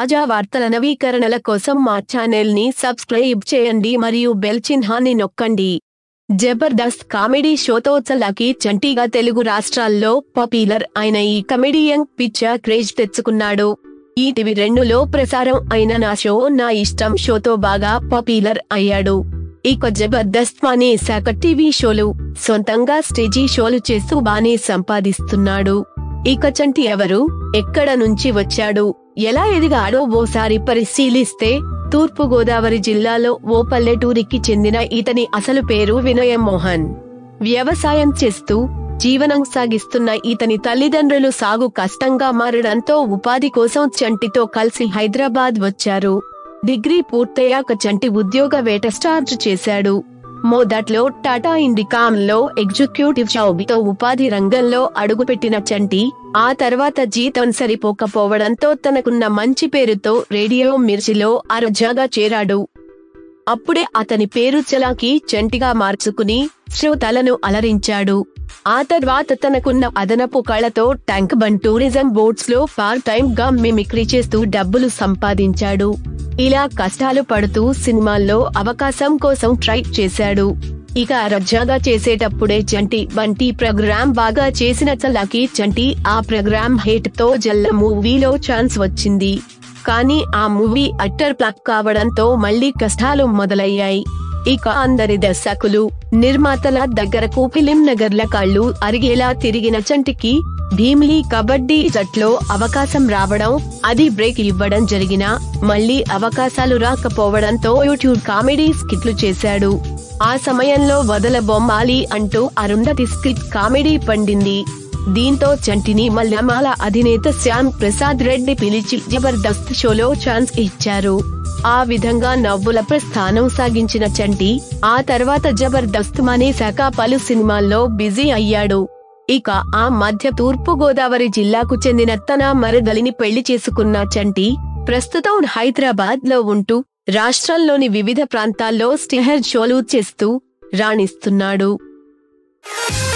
తాజా వార్తల నవీకరణల కోసం మా ఛానల్ ని సబ్స్క్రైబ్ చేయండి మరియు బెల్ చిహ్నాన్ని నొక్కండి జబర్దస్త్ కామెడీ షోతో చలాకి చంటీగా తెలుగు రాష్ట్రాల్లో పాపులర్ అయిన ఈ కమెడియన్ పిచ్చ క్రేజ్ తెచ్చుకున్నాడు ఈటీవీ రెండులో ప్రసారం అయిన నా షో నా ఇష్టం షోతో బాగా పాపులర్ అయ్యాడు ఇక జబర్దస్త్ అనే శాఖ టీవీ షోలు సొంతంగా స్టేజీ షోలు చేస్తూ బానే సంపాదిస్తున్నాడు ఇక చంటి ఎవరు ఎక్కడ నుంచి వచ్చాడు ఎలా ఎదిగాడో ఓసారి పరిశీలిస్తే తూర్పు గోదావరి జిల్లాలో ఓ పల్లెటూరికి చెందిన ఇతని అసలు పేరు వినయ మోహన్ వ్యవసాయం చేస్తూ జీవనం సాగిస్తున్న ఇతని తల్లిదండ్రులు సాగు కష్టంగా మారడంతో ఉపాధి కోసం చంటితో కలిసి హైదరాబాద్ వచ్చారు డిగ్రీ పూర్తయ్యాక చంటి ఉద్యోగ వేట స్టార్ట్ చేశాడు మొదట్లో టాటా ఇండికామ్ లో ఎగ్జిక్యూటివ్ జాబ్తో ఉపాధి రంగంలో అడుగుపెట్టిన చంటి ఆ తర్వాత జీతం సరిపోకపోవడంతో తనకున్న మంచి పేరుతో రేడియో మిర్చిలో అరజాగా చేరాడు అప్పుడే అతని పేరు చలాకి చంటిగా మార్చుకుని శ్రోతలను అలరించాడు ఆ తర్వాత తనకున్న అదనపు కళతో ట్యాంక్ బండ్ టూరిజం బోట్స్ లో పార్ట్ టైం గా మిమిక్రీ చేస్తూ డబ్బులు సంపాదించాడు ఇలా కష్టాలు పడుతూ సినిమాల్లో అవకాశం కోసం ట్రై చేశాడు ఇక రజ్జాగా చేసేటప్పుడే చంటి బంటి ప్రోగ్రాం బాగా చేసిన చలాకి చంటి ఆ ప్రోగ్రాం హేట్ తో జల్ల మూవీలో ఛాన్స్ వచ్చింది కానీ ఆ మూవీ అట్టర్ ప్లాప్ కావడంతో మళ్లీ కష్టాలు మొదలయ్యాయి ఇక అందరి దర్శకులు నిర్మాతల దగ్గరకు ఫిలిం నగర్ల కళ్ళు అరిగేలా తిరిగిన చంటికి భీమిలి కబడ్డీ జట్లో అవకాశం రావడం అది బ్రేక్ ఇవ్వడం జరిగినా మళ్లీ అవకాశాలు రాకపోవడంతో యూట్యూబ్ కామెడీ స్కిట్లు చేశాడు ఆ సమయంలో వదల బొమ్మాలి అంటూ అరుంధతి స్కిట్ కామెడీ పండింది దీంతో చంటిని మల్లమాల అధినేత శ్యామ్ ప్రసాద్ రెడ్డి పిలిచి జబర్దస్త్ షోలో ఛాన్స్ ఇచ్చారు ఆ విధంగా నవ్వుల ప్రస్థానం సాగించిన చంటి ఆ తర్వాత జబర్దస్త్ అనే శాఖ పలు సినిమాల్లో బిజీ అయ్యాడు ఇక ఆ మధ్య తూర్పు గోదావరి జిల్లాకు చెందిన తన మరదలిని పెళ్లి చేసుకున్న చంటి ప్రస్తుతం హైదరాబాద్ లో ఉంటూ రాష్ట్రంలోని వివిధ ప్రాంతాల్లో స్టెహర్ షోలు చేస్తూ రాణిస్తున్నాడు